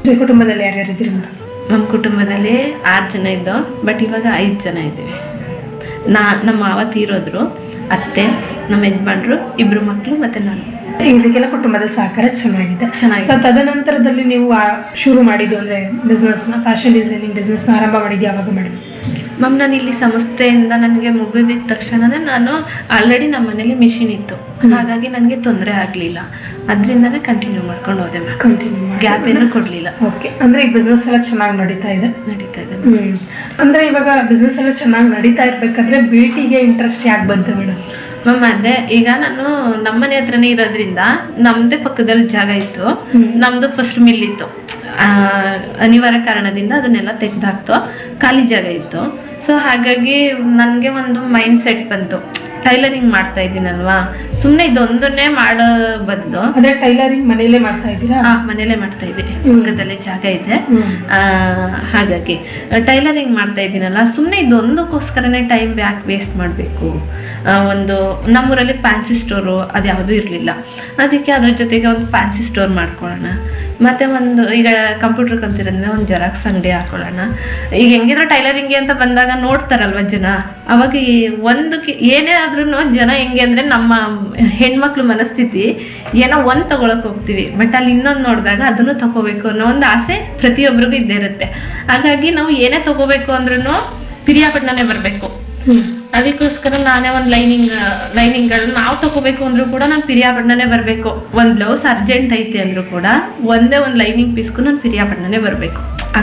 ನಿಮ್ಮ ಕುಟುಂಬದಲ್ಲಿ ಯಾರ್ಯಾರು ಇದ್ದೀರಿ ಮೇಡಮ್ ನಮ್ಮ ಕುಟುಂಬದಲ್ಲಿ ಆರು ಜನ ಇದ್ದೋ ಬಟ್ ಇವಾಗ ಐದು ಜನ ಇದ್ದೀವಿ ನಾ ನಮ್ಮ ಮಾವ ತೀರೋದ್ರು ಅತ್ತೆ ನಮ್ಮ ಯಜಮಾನ್ರು ಇಬ್ರು ಮಕ್ಕಳು ಮತ್ತೆ ನಾನು ಇದಕ್ಕೆಲ್ಲ ಕುಟುಂಬದ ಸಹಕಾರ ಚೆನ್ನಾಗಿದೆ ಚೆನ್ನಾಗಿದೆ. ಸೊ ತದನಂತರದಲ್ಲಿ ನೀವು ಆ, ಶುರು ಮಾಡಿದ್ದು ಅಂದ್ರೆ ಬಿಸ್ನೆಸ್ನ ಫ್ಯಾಷನ್ ಡಿಸೈನಿಂಗ್ ಬಿಸ್ನೆಸ್ನ ಆರಂಭ ಮಾಡಿದ್ದು ಯಾವಾಗ ಮಾಡಿ ಮ್ಯಾಮ್ ನಾನು ಇಲ್ಲಿ ಸಂಸ್ಥೆಯಿಂದ ನನಗೆ ಮುಗಿದಿದ ತಕ್ಷಣನೇ ನಾನು ಆಲ್ರೆಡಿ ನಮ್ಮ ಮನೇಲಿ ಮಿಷಿನ್ ಇತ್ತು ಹಾಗಾಗಿ ನನಗೆ ತೊಂದರೆ ಆಗಲಿಲ್ಲ ಅದರಿಂದನೇ ಕಂಟಿನ್ಯೂ ಮಾಡ್ಕೊಂಡು ಹೋದೆ ಮ್ಯಾಮ್ ಕಂಟಿನ್ಯೂ ಮಾಡಿ ಗ್ಯಾಪ್ ಏನೂ ಕೊಡಲಿಲ್ಲ ಓಕೆ ಅಂದ್ರೆ ಈ ಬಿಸ್ನೆಸ್ ಎಲ್ಲ ಚೆನ್ನಾಗಿ ನಡೀತಾ ಇದೆ ನಡೀತಾ ಇದೆ ಹ್ಮ್ ಅಂದ್ರೆ ಇವಾಗ ಬಿಸ್ನೆಸ್ ಎಲ್ಲ ಚೆನ್ನಾಗಿ ನಡೀತಾ ಇರ್ಬೇಕಾದ್ರೆ ಬ್ಯೂಟಿಗೆ ಇಂಟ್ರೆಸ್ಟ್ ಯಾಕೆ ಬಂತು ಮೇಡಮ್ ಮ್ಯಾಮ್ ಅದೇ ಈಗ ನಾನು ನಮ್ಮನೆ ಹತ್ರನೇ ಇರೋದ್ರಿಂದ ನಮ್ಮದೇ ಪಕ್ಕದಲ್ಲಿ ಜಾಗ ಇತ್ತು ನಮ್ಮದು ಫಸ್ಟ್ ಮಿಲ್ ಇತ್ತು ಆ, ಅನಿವಾರ್ಯ ಕಾರಣದಿಂದ ಅದನ್ನೆಲ್ಲ ತೆಗೆದಾಕ್ತು ಖಾಲಿ ಜಾಗ ಇತ್ತು ಸೊ ಹಾಗಾಗಿ ನನಗೆ ಒಂದು ಮೈಂಡ್ ಸೆಟ್ ಬಂತು ಟೈಲರಿಂಗ್ ಮಾಡ್ತಾ ಇದ್ದೀನಲ್ವಾ ಸುಮ್ಮನೆ ಇದೊಂದನ್ನೇ ಮಾಡೋ ಬದಲು ಅದೇ ಟೈಲರಿಂಗ್ ಮನೆಯಲ್ಲೇ ಮಾಡ್ತಾ ಇದ್ದೀರಾ ಆ ಮನೇಲೆ ಮಾಡ್ತಾ ಇದ್ದೀನಿ ಪಕ್ಕದಲ್ಲೇ ಜಾಗ ಇದೆ ಹ್ಮ್. ಆ, ಹಾಗಾಗಿ ಟೈಲರಿಂಗ್ ಮಾಡ್ತಾ ಇದ್ದೀನಲ್ಲ ಸುಮ್ಮನೆ ಇದೊಂದಕ್ಕೋಸ್ಕರನೇ ಟೈಮ್ ಯಾಕೆ ವೇಸ್ಟ್ ಮಾಡಬೇಕು ಒಂದು ನಮ್ಮೂರಲ್ಲಿ ಫ್ಯಾನ್ಸಿ ಸ್ಟೋರು ಅದು ಯಾವುದೂ ಇರಲಿಲ್ಲ ಅದಕ್ಕೆ ಅದ್ರ ಜೊತೆಗೆ ಒಂದು ಫ್ಯಾನ್ಸಿ ಸ್ಟೋರ್ ಮಾಡ್ಕೊಳ್ಳೋಣ ಮತ್ತೆ ಒಂದು ಈಗ ಕಂಪ್ಯೂಟರ್ ಕಲ್ತಿರೋದ್ರಿಂದ ಒಂದು ಜೆರಾಕ್ಸ್ ಅಂಗಡಿ ಹಾಕೊಳ್ಳೋಣ ಈಗ ಹೆಂಗಿದ್ರು ಟೈಲರಿಂಗ್ಗೆ ಅಂತ ಬಂದಾಗ ನೋಡ್ತಾರಲ್ವ ಜನ ಅವಾಗ ಈ ಒಂದು ಕಿ- ಏನೇ ಆದ್ರೂ ಜನ ಹೆಂಗೆ ಅಂದ್ರೆ ನಮ್ಮ ಹೆಣ್ಮಕ್ಳು ಮನಸ್ಥಿತಿ ಏನೋ ಒಂದ್ ತಗೊಳಕ್ ಹೋಗ್ತೀವಿ ಬಟ್ ಅಲ್ಲಿ ಇನ್ನೊಂದು ನೋಡಿದಾಗ ಅದನ್ನು ತಗೋಬೇಕು ಅನ್ನೋ ಒಂದು ಆಸೆ ಪ್ರತಿಯೊಬ್ಬರಿಗೂ ಇದ್ದೇ ಇರುತ್ತೆ ಹಾಗಾಗಿ ನಾವು ಏನೇ ತಗೋಬೇಕು ಅಂದ್ರೂ ಪಿರಿಯಾಪಟ್ಟಣನೇ ಬರಬೇಕು ಅದಕ್ಕೋಸ್ಕರ ನಾನೇ ಒಂದು ಲೈನಿಂಗ್ ಲೈನಿಂಗ್ಗಳು ನಾವು ತಗೋಬೇಕು ಅಂದ್ರೂ ಕೂಡ ನಾನು ಪಿರಿಯಾಪಟ್ಟಣನೇ ಬರಬೇಕು ಒಂದು ಬ್ಲೌಸ್ ಅರ್ಜೆಂಟ್ ಐತೆ ಅಂದ್ರೂ ಕೂಡ ಒಂದೇ ಒಂದು ಲೈನಿಂಗ್ ಪೀಸ್ಗೂ ನಾನು ಪಿರಿಯಾಪಟ್ಟಣನೇ ಬರಬೇಕು